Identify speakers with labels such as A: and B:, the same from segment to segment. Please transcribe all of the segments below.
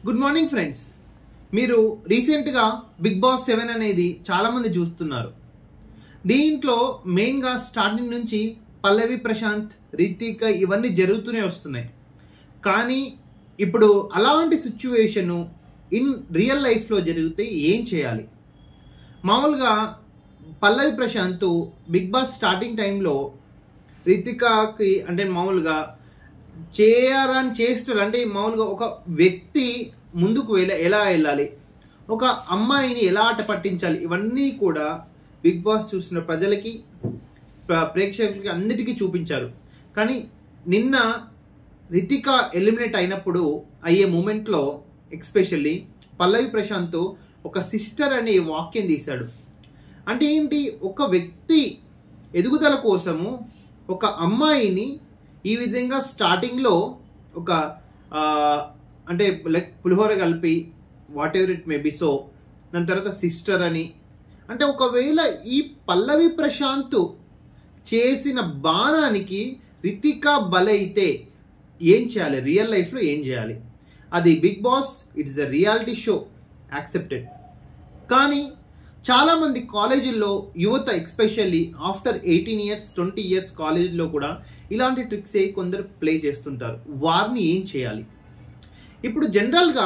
A: good morning friends మీరు రీసెంట్గా big boss seven అనేది చాలామంది చూస్తున్నారు దీంట్లో మెయిన్గా స్టార్టింగ్ నుంచి పల్లవి ప్రశాంత్ రితిక ఇవన్నీ జరుగుతూనే వస్తున్నాయి కానీ ఇప్పుడు అలాంటి సిచ్యువేషను ఇన్ రియల్ లైఫ్లో జరిగితే ఏం చేయాలి మామూలుగా Pallavi Prashanth big boss starting టైంలో రితికాకి అంటే మామూలుగా చేయాలని చేష్టలు అంటే మామూలుగా ఒక వ్యక్తి ముందుకు వెళ్ళ ఎలా వెళ్ళాలి ఒక అమ్మాయిని ఎలా ఆట పట్టించాలి ఇవన్నీ కూడా బిగ్ బాస్ చూసిన ప్రజలకి ప్ర- ప్రేక్షకులకి అన్నిటికీ చూపించారు కానీ నిన్న రితిక ఎలిమినేట్ అయినప్పుడు అయ్యే మూమెంట్లో ఎక్స్పెషల్లీ పల్లవి ప్రశాంత్ ఒక సిస్టర్ అనే వాక్యం తీశాడు అంటే ఏంటి ఒక వ్యక్తి ఎదుగుదల కోసము ఒక అమ్మాయిని ఈ విధంగా స్టార్టింగ్లో ఒక ఆ, అంటే లైక్ పులిహోర కలిపి whatever it may be so దాని తర్వాత సిస్టర్ అని అంటే ఒకవేళ ఈ పల్లవి ప్రశాంత్ చేసిన బాణానికి రితిక బలైతే ఏం చేయాలి రియల్ లైఫ్లో ఏం చేయాలి అది big boss it's a reality show accepted కానీ చాలామంది కాలేజీల్లో యువత especially after eighteen years twenty years కాలేజీలో కూడా ఇలాంటి ట్రిక్సే కొందరు ప్లే చేస్తుంటారు వారిని ఏం చేయాలి ఇప్పుడు జనరల్గా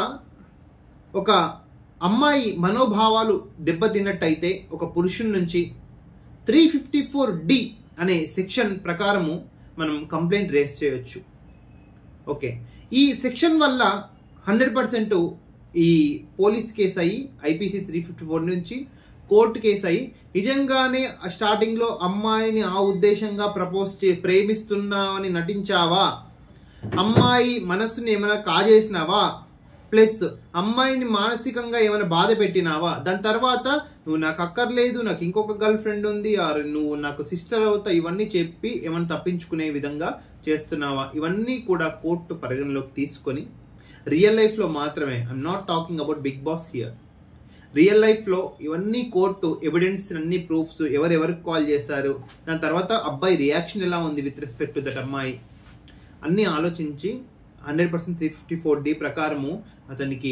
A: ఒక అమ్మాయి మనోభావాలు దెబ్బతిన్నట్టయితే ఒక పురుషుని నుంచి త్రీ ఫిఫ్టీ ఫోర్ డి అనే సెక్షన్ ప్రకారము మనం కంప్లైంట్ రేస్ చేయొచ్చు ఓకే ఈ సెక్షన్ వల్ల హండ్రెడ్ పర్సెంట్ ఈ పోలీస్ కేసు అయ్యి ఐపీసీ త్రీ ఫిఫ్టీ ఫోర్ నుంచి కోర్టు కేసు అయ్యి నిజంగానే స్టార్టింగ్లో అమ్మాయిని ఆ ఉద్దేశంగా ప్రపోజ్ చే ప్రేమిస్తున్నావని నటించావా అమ్మాయి మనస్సుని ఏమైనా కాజేసినావా ప్లస్ అమ్మాయిని మానసికంగా ఏమైనా బాధ పెట్టినావా దాని తర్వాత నువ్వు నాకు అక్కర్లేదు నాకు ఇంకొక గర్ల్ ఫ్రెండ్ ఉంది ఆర్ నువ్వు నాకు సిస్టర్ అవుతా ఇవన్నీ చెప్పి ఏమైనా తప్పించుకునే విధంగా చేస్తున్నావా ఇవన్నీ కూడా కోర్టు పరిగణలోకి తీసుకొని రియల్ లైఫ్లో మాత్రమే I am not talking about big boss here real లైఫ్లో ఇవన్నీ కోర్టు ఎవిడెన్స్ అన్ని ప్రూఫ్స్ ఎవరెవరికి కాల్ చేశారు దాని తర్వాత అబ్బాయి రియాక్షన్ ఎలా ఉంది విత్ రెస్పెక్ట్ టు దట్ అమ్మాయి అన్నీ ఆలోచించి hundred percent three fifty four D ప్రకారము అతనికి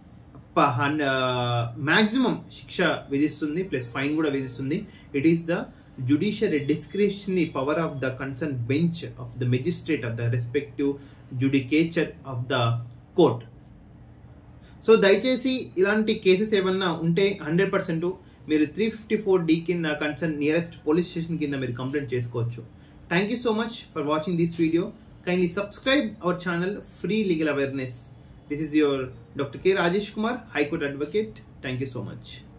A: మ్యాక్సిమం శిక్ష విధిస్తుంది ప్లస్ ఫైన్ కూడా విధిస్తుంది it is the judiciary description power of the concern bench of the magistrate of the respective judicature of the court so దయచేసి ఇలాంటి కేసెస్ ఏమన్నా ఉంటే హండ్రెడ్ పర్సెంట్ మీరు త్రీ ఫిఫ్టీ ఫోర్ డి కింద కన్సర్న్ నియరెస్ట్ పోలీస్ స్టేషన్ కింద మీరు complaint చేసుకోవచ్చు thank you so much for watching this video kindly subscribe our channel free legal awareness this is your dr k rajesh kumar high court advocate thank you so much